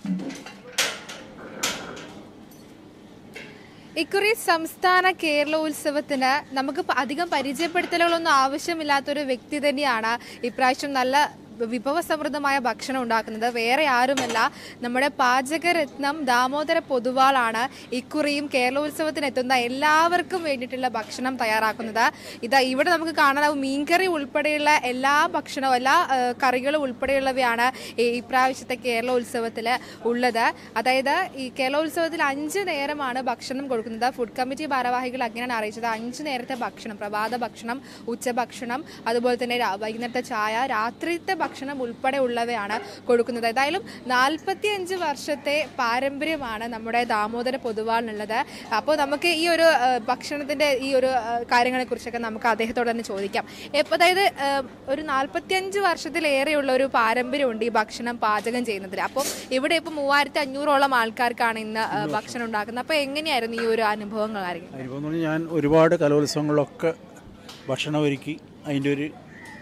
ഇക്കുറി സംസ്ഥാന കേരളോത്സവത്തിന് നമുക്ക് പ- അധികം പരിചയപ്പെടുത്തലുകളൊന്നും ആവശ്യമില്ലാത്തൊരു വ്യക്തി തന്നെയാണ് ഇപ്രാവശ്യം നല്ല വിഭവസമൃദ്ധമായ ഭക്ഷണം ഉണ്ടാക്കുന്നത് വേറെ ആരുമല്ല നമ്മുടെ പാചകരത്നം ദാമോദര പൊതുവാളാണ് ഇക്കുറിയും കേരളോത്സവത്തിന് എത്തുന്ന എല്ലാവർക്കും വേണ്ടിയിട്ടുള്ള ഭക്ഷണം തയ്യാറാക്കുന്നത് ഇതാ ഇവിടെ നമുക്ക് കാണാനാവും മീൻകറി ഉൾപ്പെടെയുള്ള എല്ലാ ഭക്ഷണവും എല്ലാ ആ, കറികളും ഉൾപ്പെടെയുള്ളവയാണ് ഈ ഇപ്രാവശ്യത്തെ കേരളോത്സവത്തിൽ ഉള്ളത് അതായത് ഈ കേരളോത്സവത്തിൽ അഞ്ച് നേരമാണ് ഭക്ഷണം കൊടുക്കുന്നത് ഫുഡ് കമ്മിറ്റി ഭാരവാഹികൾ അങ്ങനെയാണ് അറിയിച്ചത് അഞ്ച് നേരത്തെ ഭക്ഷണം പ്രഭാത ഭക്ഷണം ഉച്ചഭക്ഷണം അതുപോലെ തന്നെ രാ- വൈകുന്നേരത്തെ ചായ രാത്രിത്തെ ഭക്ഷണം ഉൾപ്പെടെ ഉള്ളവയാണ് കൊടുക്കുന്നത് ഏതായാലും നാൽപ്പത്തി അഞ്ച് വർഷത്തെ പാരമ്പര്യമാണ് നമ്മുടെ ദാമോദര പൊതുവാളിനുള്ളത് അപ്പോൾ നമുക്ക് ഈ ഒരു ആ, ഭക്ഷണത്തിന്റെ ഈ ഒരു ആ, കാര്യങ്ങളെ കുറിച്ചൊക്കെ നമുക്ക് അദ്ദേഹത്തോട് തന്നെ ചോദിക്കാം എപ്പ- അതായത് ആ, ഒരു നാൽപ്പത്തിയഞ്ച് വർഷത്തിലേറെയുള്ള ഒരു പാരമ്പര്യമുണ്ട് ഈ ഭക്ഷണം പാചകം ചെയ്യുന്നതിൽ അപ്പോൾ ഇവിടെ ഇപ്പോൾ മൂവായിരത്തി അഞ്ഞൂറോളം ആൾക്കാർക്കാണ് ഇന്ന് ആ, ഭക്ഷണം ഉണ്ടാക്കുന്നത് അപ്പോൾ എങ്ങനെയായിരുന്നു ഈ ഒരു അനുഭവങ്ങൾ ആയിരിക്കും അനുഭവം എന്ന് പറഞ്ഞാൽ ഞാൻ ഒരുപാട് കലോത്സവങ്ങളിലൊക്കെ ഭക്ഷണം ഒരുക്കി അതിൻ്റെ ഒരു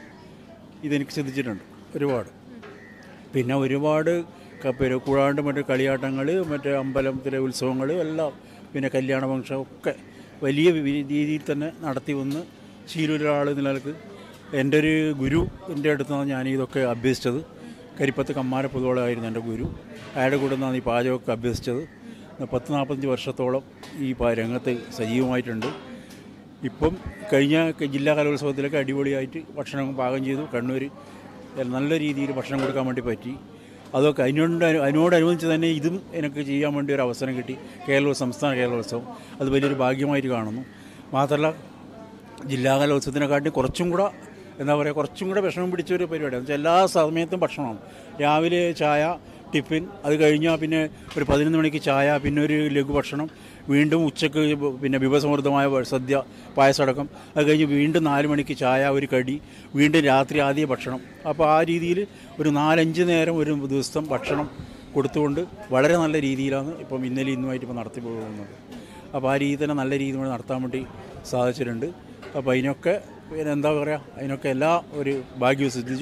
ഇതെനിക്ക് ശ്രദ്ധിച്ചിട്ടുണ്ട് ഒരുപാട് പിന്നെ ഒരുപാട് ക- പിന്നെ കൂടാണ്ട് മറ്റേ കളിയാട്ടങ്ങൾ മറ്റേ അമ്പലത്തിലെ ഉത്സവങ്ങൾ എല്ലാം പിന്നെ കല്യാണ ഫംഗ്ഷൻ ഒക്കെ വലിയ വി- രീതിയിൽ തന്നെ നടത്തി വന്ന് ശീലൊരാൾ നിലനിൽക്ക് എൻ്റെ ഒരു ഗുരു എൻ്റെ അടുത്ത് നിന്നാണ് ഞാൻ ഇതൊക്കെ അഭ്യസിച്ചത് കരിപ്പത്ത് കമ്മാര പൊതുവളായിരുന്നു എൻ്റെ ഗുരു അയാളുടെ കൂടെ നിന്നാണ് ഈ പാചകമൊക്കെ അഭ്യസിച്ചത് പത്ത് നാൽപ്പത്തഞ്ച് വർഷത്തോളം ഈ പ- രംഗത്ത് സജീവമായിട്ടുണ്ട് ഇപ്പം കഴിഞ്ഞ ക- ജില്ലാ കലോത്സവത്തിലൊക്കെ അടിപൊളിയായിട്ട് ഭക്ഷണം പാകം ചെയ്തു കണ്ണൂർ നല്ല രീതിയിൽ ഭക്ഷണം കൊടുക്കാൻ വേണ്ടി പറ്റി അതൊക്കെ അതിനോട് അനു- അതിനോടനുബന്ധിച്ച് തന്നെ ഇതും എനിക്ക് ചെയ്യാൻ വേണ്ടി ഒരു അവസരം കിട്ടി കേരളോത്സവം സംസ്ഥാന കേരളോത്സവം അത് വലിയൊരു ഭാഗ്യമായിട്ട് കാണുന്നു മാത്രമല്ല ജില്ലാ കലോത്സവത്തിനെക്കാട്ടി കുറച്ചും കൂടെ എന്താ പറയുക കുറച്ചും കൂടെ വിഷമം പിടിച്ച ഒരു പരിപാടിയാണ് എന്ന് വെച്ചാൽ എല്ലാ സമയത്തും ഭക്ഷണമാണ് രാവിലെ ചായ ടിഫിൻ അത് കഴിഞ്ഞാൽ പിന്നെ ഒരു പതിനൊന്ന് മണിക്ക് ചായ പിന്നെ ഒരു ലഘു ഭക്ഷണം വീണ്ടും ഉച്ചക്ക് പിന്നെ വിഭവസമൃദ്ധമായ സദ്യ പായസമടക്കം അത് കഴിഞ്ഞ് വീണ്ടും നാല് മണിക്ക് ചായ ഒരു കടി വീണ്ടും രാത്രി ആദ്യ ഭക്ഷണം അപ്പോൾ ആ രീതിയിൽ ഒരു നാലഞ്ച് നേരം ഒരു ദിവസം ഭക്ഷണം കൊടുത്തുകൊണ്ട് വളരെ നല്ല രീതിയിലാണ് ഇപ്പം ഇന്നലെ ഇന്നുമായിട്ട് ഇപ്പോൾ നടത്തി പോകുന്നത് അപ്പോൾ ആ രീതി തന്നെ നല്ല രീതിയിൽ നടത്താൻ വേണ്ടി സാധിച്ചിട്ടുണ്ട് അപ്പോൾ അതിനൊക്കെ പിന്നെ എന്താ പറയുക അതിനൊക്കെ എല്ലാ ഒരു ഭാഗ്യവും സിദ്ധിച്ചു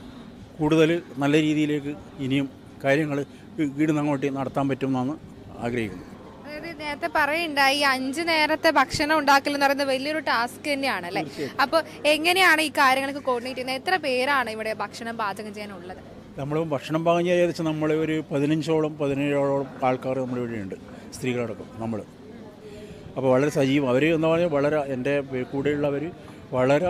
കൂടുതൽ നല്ല രീതിയിലേക്ക് ഇനിയും കാര്യങ്ങൾ ഇടുന്ന് അങ്ങോട്ട് നടത്താൻ പറ്റുമെന്നാണ് ആഗ്രഹിക്കുന്നത് അതായത് നേരത്തെ പറയുണ്ടായി ഈ അഞ്ച് നേരത്തെ ഭക്ഷണം ഉണ്ടാക്കൽ എന്ന് പറയുന്നത് വലിയൊരു ടാസ്ക് തന്നെയാണ് അല്ലേ അപ്പോൾ എങ്ങനെയാണ് ഈ കാര്യങ്ങളൊക്കെ കോർഡിനേറ്റ് ചെയ്യുന്നത് എത്ര പേരാണ് ഇവിടെ ഭക്ഷണം പാചകം ചെയ്യാനുള്ളത് നമ്മൾ ഭക്ഷണം പാകം ചെയ്യാൻ ഏകദേശം നമ്മൾ ഒരു പതിനഞ്ചോളം പതിനേഴോളം ആൾക്കാർ നമ്മുടെ ഇവിടെയുണ്ട് സ്ത്രീകളടക്കം നമ്മൾ അപ്പോൾ വളരെ സജീവം അവർ എന്താ പറയുക വളരെ എൻ്റെ കൂടെയുള്ളവർ വളരെ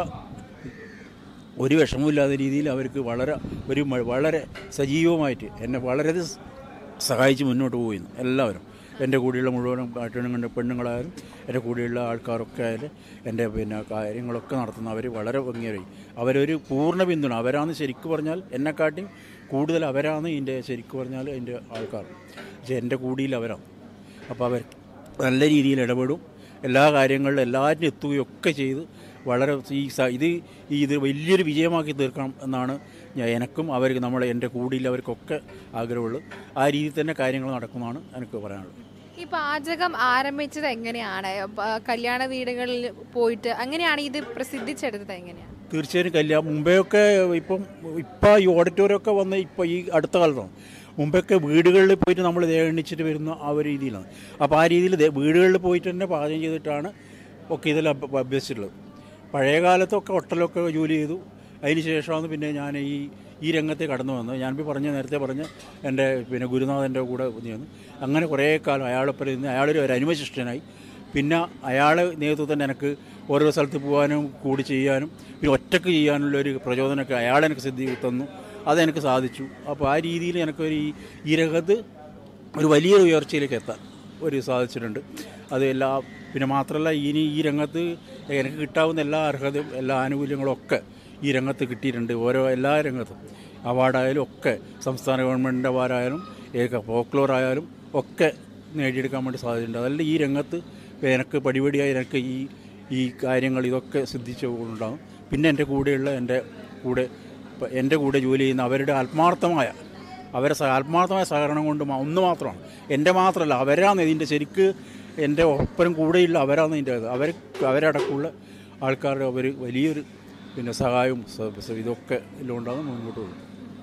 ഒരു വിഷമമില്ലാത്ത രീതിയിൽ അവർക്ക് വളരെ ഒരു മ- വളരെ സജീവമായിട്ട് എന്നെ വളരെ സഹായിച്ച് മുന്നോട്ട് പോയിരുന്നു എല്ലാവരും എൻ്റെ കൂടെയുള്ള മുഴുവൻ പെണ്ണുങ്ങളുടെ പെണ്ണുങ്ങളായാലും എൻ്റെ കൂടെയുള്ള ആൾക്കാരൊക്കെ ആയാലും എൻ്റെ പിന്നെ കാര്യങ്ങളൊക്കെ നടത്തുന്ന അവർ വളരെ ഭംഗിയായി അവരൊരു പൂർണ്ണ പിന്തുണ അവരാണ് ശരിക്കും പറഞ്ഞാൽ എന്നെക്കാട്ടിയും കൂടുതൽ അവരാണ് ഇതിൻ്റെ ശരിക്കും പറഞ്ഞാൽ എൻ്റെ ആൾക്കാർ പക്ഷേ എൻ്റെ കൂടിയിൽ അവരാണ് അപ്പോൾ അവർ നല്ല രീതിയിൽ ഇടപെടും എല്ലാ കാര്യങ്ങളിലും എല്ലാറ്റിനും എത്തുകയൊക്കെ ചെയ്ത് വളരെ ഈ സ- ഇത് ഈ ഇത് വലിയൊരു വിജയമാക്കി തീർക്കണം എന്നാണ് ഞാൻ എനക്കും അവർക്ക് നമ്മളെ എൻ്റെ കൂടിയിൽ അവർക്കൊക്കെ ആഗ്രഹമുള്ളത് ആ രീതിയിൽ തന്നെ കാര്യങ്ങൾ നടക്കുമെന്നാണ് എനിക്ക് പറയാനുള്ളത് ഈ പാചകം ആരംഭിച്ചത് എങ്ങനെയാണ് പ- കല്യാണ വീടുകളിൽ പോയിട്ട് അങ്ങനെയാണ് ഇത് പ്രസിദ്ധിച്ചെടുത്തത് എങ്ങനെയാണ് തീർച്ചയായും കല്യാണം മുമ്പെയൊക്കെ ഇപ്പം ഇപ്പം ഈ ഓഡിറ്റോറിയമൊക്കെ വന്ന് ഇപ്പം ഈ അടുത്ത കാലത്താണ് മുമ്പൊക്കെ വീടുകളിൽ പോയിട്ട് നമ്മൾ ദേഹണിച്ചിട്ട് വരുന്ന ആ ഒരു രീതിയിലാണ് അപ്പോൾ ആ രീതിയിൽ ദേ- വീടുകളിൽ പോയിട്ട് തന്നെ പാചകം ചെയ്തിട്ടാണ് ഒക്കെ ഇതിൽ അഭ- അഭ്യസിച്ചിട്ടുള്ളത് പഴയ കാലത്തൊക്കെ ഹോട്ടലൊക്കെ ജോലി ചെയ്തു അതിന് ശേഷമാണ് പിന്നെ ഞാൻ ഈ ഈ രംഗത്തെ കടന്നു വന്നത് ഞാനിപ്പോൾ പറഞ്ഞ നേരത്തെ പറഞ്ഞ എൻ്റെ പിന്നെ ഗുരുനാഥൻ്റെ കൂടെ വന്നു അങ്ങനെ കുറേ കാലം അയാളൊപ്പം നിന്ന് അയാളൊരു ഒരു അനുമശിഷ്ടനായി പിന്നെ അയാളെ നേതൃത്വം തന്നെ എനിക്ക് ഓരോ സ്ഥലത്ത് പോകാനും കൂടി ചെയ്യാനും പിന്നെ ഒറ്റക്ക് ചെയ്യാനുള്ള ഒരു പ്രചോദനമൊക്കെ അയാളെനിക്ക് സിദ്ധി തന്നു അതെനിക്ക് സാധിച്ചു അപ്പോൾ ആ രീതിയിൽ എനിക്കൊരു ഈ ഈ രംഗത്ത് ഒരു വലിയൊരു ഉയർച്ചയിലേക്ക് എത്താൻ ഒരു സാധിച്ചിട്ടുണ്ട് അത് എല്ലാ പിന്നെ മാത്രമല്ല ഇനി ഈ രംഗത്ത് എനിക്ക് കിട്ടാവുന്ന എല്ലാ അർഹതയും എല്ലാ ആനുകൂല്യങ്ങളും ഒക്കെ ഈ രംഗത്ത് കിട്ടിയിട്ടുണ്ട് ഓരോ എല്ലാ രംഗത്തും അവാർഡായാലും ഒക്കെ സംസ്ഥാന ഗവൺമെൻറ്റിൻ്റെ അവാർഡായാലും ഏക ഫോക്ലോർ ആയാലും ഒക്കെ നേടിയെടുക്കാൻ വേണ്ടി സാധിച്ചിട്ടുണ്ട് അതല്ല ഈ രംഗത്ത് എനിക്ക് പടിപടിയായി എനിക്ക് ഈ ഈ കാര്യങ്ങൾ ഇതൊക്കെ സിദ്ധിച്ചുകൊണ്ടുണ്ടാകും പിന്നെ എൻ്റെ കൂടെയുള്ള എൻ്റെ കൂടെ ഇപ്പം എൻ്റെ കൂടെ ജോലി ചെയ്യുന്ന അവരുടെ ആത്മാർത്ഥമായ അവരെ സ- ആത്മാർത്ഥമായ സഹകരണം കൊണ്ട് മാ- ഒന്ന് മാത്രമാണ് എൻ്റെ മാത്രമല്ല അവരാണ് ഇതിൻ്റെ ശരിക്ക് എൻ്റെ ഒപ്പരം കൂടെയുള്ള അവരാണ് ഇതിൻ്റെ ഇത്. അവർ അവരടക്കമുള്ള ആൾക്കാരുടെ അവർ വലിയൊരു പിന്നെ സഹായവും സ- സ- ഇതൊക്കെ എല്ലാം ഉണ്ടാകും മുന്നോട്ട് പോകും അപ്പോൾ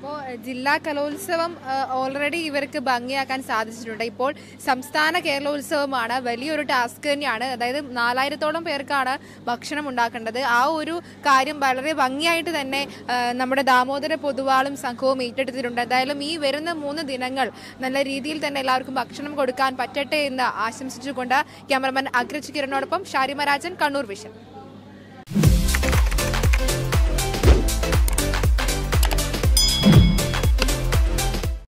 അപ്പോൾ ജില്ലാ കലോത്സവം ഓൾറെഡി ഇവർക്ക് ഭംഗിയാക്കാൻ സാധിച്ചിട്ടുണ്ട് ഇപ്പോൾ സംസ്ഥാന കേരളോത്സവമാണ് വലിയൊരു ടാസ്ക് തന്നെയാണ് അതായത് നാലായിരത്തോളം പേർക്കാണ് ഭക്ഷണം ഉണ്ടാക്കേണ്ടത് ആ ഒരു കാര്യം വളരെ ഭംഗിയായിട്ട് തന്നെ ആ, നമ്മുടെ ദാമോദര പൊതുവാളും സംഘവും ഏറ്റെടുത്തിട്ടുണ്ട് എന്തായാലും ഈ വരുന്ന മൂന്ന് ദിനങ്ങൾ നല്ല രീതിയിൽ തന്നെ എല്ലാവർക്കും ഭക്ഷണം കൊടുക്കാൻ പറ്റട്ടെ എന്ന് ആശംസിച്ചുകൊണ്ട് ക്യാമറമാൻ അഗ്രജ് കിരണോടൊപ്പം ഷാരിമ രാജൻ കണ്ണൂർ വിഷൻ